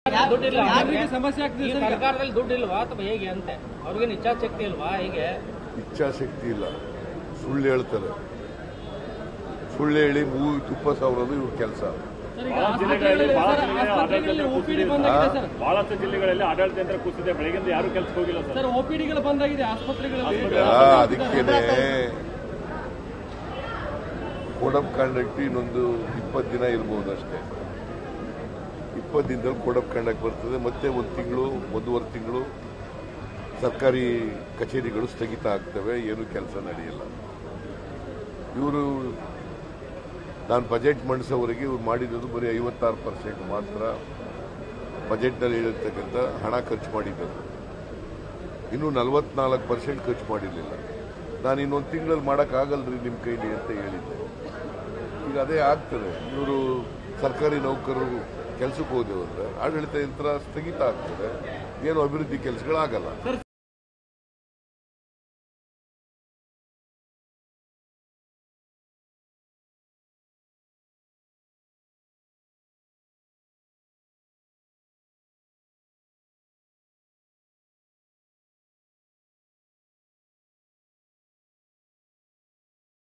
ದುಡ್ಡು ಇಲ್ಲ ಯಾರಿಗೆ ಸಮಸ್ಯೆ ಆಗ್ತಿದೆ ಈ ಸರ್ ಈಗ? ಸರ್ಕಾರದಲ್ಲಿ ದುಡ್ಡು ಇಲ್ವಾ ಅಥವಾ ಹೇಗೆ ಅಂತೆ ಅವ್ರಿಗೇನು ಇಚ್ಛಾಶಕ್ತಿ ಇಲ್ವಾ ಹೇಗೆ ಇಚ್ಛಾಶಕ್ತಿ ಇಲ್ಲ ಸುಳ್ಳು ಹೇಳ್ತಾರೆ ಸುಳ್ಳು ಹೇಳಿ ಮೂವಿ ತುಪ್ಪ ಸಾವಿರದು ಇವ್ರ ಕೆಲಸ ಸರ್, ಈಗ ಆಸ್ಪತ್ರೆಗಳಲ್ಲಿ ಸರ್, ಆಸ್ಪತ್ರೆಗಳಲ್ಲಿ OPD ಬಂದಾಗಿದೆ ಸರ್ ಬಹಳಷ್ಟು ಜಿಲ್ಲೆಗಳಲ್ಲಿ ಆಡಳಿತ ಯಂತ್ರ ಕುಸಿದೆ ಬೆಳಗಿಂದ ಯಾರು ಕೆಲಸಕ್ಕೆ ಹೋಗಿಲ್ಲ ಸರ್ ಸರ್ ಓಪಿಡಿಗಳು ಬಂದಾಗಿದೆ ಆಸ್ಪತ್ರೆಗಳಲ್ಲಿ ಈಗ ಅದಕ್ಕೇನೆ ಕೋಡ್ ಆಫ್ ಕಾಂಡಕ್ಟ್ ಇನ್ನೊಂದು ಇಪ್ಪತ್ತು ದಿನ ಇರ್ಬೋದು ಅಷ್ಟೇ ಇಪ್ಪತ್ತು ದಿನದಲ್ಲಿ ಕೋಡ್ ಆಫ್ ಕಾಂಡಕ್ಟ್ ಬರ್ತದೆ ಮತ್ತೆ ಒಂದು ತಿಂಗಳು ಒಂದೂವರೆ ತಿಂಗಳು ಸರ್ಕಾರಿ ಕಚೇರಿಗಳು ಸ್ಥಗಿತ ಆಗ್ತವೆ ಏನು ಕೆಲಸ ನಡೆಯಲ್ಲ ಇವರು ನಾನು ಬಜೆಟ್ ಮಂಡಿಸೋವರೆಗೆ ಇವ್ರು ಮಾಡಿರೋದು ಬರೀ ಐವತ್ತಾರು ಪರ್ಸೆಂಟ್ ಮಾತ್ರ ಬಜೆಟ್ನಲ್ಲಿ ಹೇಳಿರ್ತಕ್ಕಂಥ ಹಣ ಖರ್ಚು ಮಾಡಿದ್ದರು ಇನ್ನು ನಲವತ್ನಾಲ್ಕು ಪರ್ಸೆಂಟ್ ಖರ್ಚು ಮಾಡಿರಲಿಲ್ಲ ನಾನು ಇನ್ನೊಂದು ತಿಂಗಳಲ್ಲಿ ಮಾಡೋಕ್ಕಾಗಲ್ರಿ ನಿಮ್ಮ ಕೈಲಿ ಅಂತ ಹೇಳಿದ್ದೆ ಈಗ ಅದೇ ಆಗ್ತದೆ ಇವರು ಸರ್ಕಾರಿ ನೌಕರರು ಕೆಲಸಕ್ಕೆ ಹೋದೆವು ಅಂದ್ರೆ ಆಡಳಿತ ಯಂತ್ರ ಸ್ಥಗಿತ ಆಗ್ತದೆ ಏನು ಅಭಿವೃದ್ಧಿ ಕೆಲಸಗಳಾಗಲ್ಲ